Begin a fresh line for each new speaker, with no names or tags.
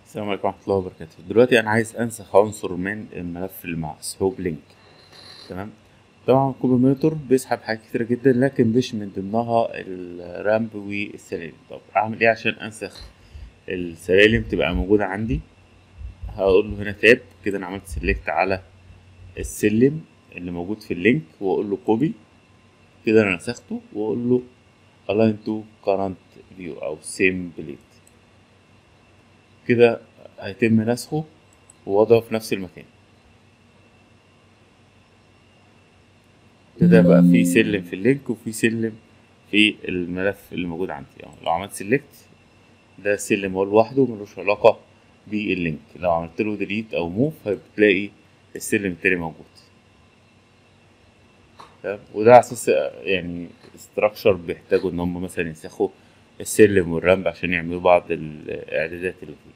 السلام عليكم ورحمة الله وبركاته دلوقتي أنا عايز أنسخ عنصر من الملف اللي مسحوب لينك تمام طبعا كوبرميتر بيسحب حاجات كتيرة جدا لكن مش من ضمنها الرامب والسلالم طب أعمل إيه عشان أنسخ السلالم تبقى موجودة عندي هقول له هنا تاب كده أنا عملت سيلكت على السلم اللي موجود في اللينك وأقول له كوبي كده أنا نسخته وأقول له align to current view أو same plate كده هيتم نسخه ووضعه في نفس المكان كده بقى في سلم في اللينك وفي سلم في الملف اللي موجود عندي يعني لو عملت سيلكت ده سلم هو لوحده ملوش علاقة باللينك لو عملت له ديليت او موف هتلاقي السلم التاني موجود تمام وده على اساس يعني استراكشر بيحتاجوا ان هم مثلا ينسخوا السلم والرمب عشان يعملوا بعض الاعدادات اللي فيه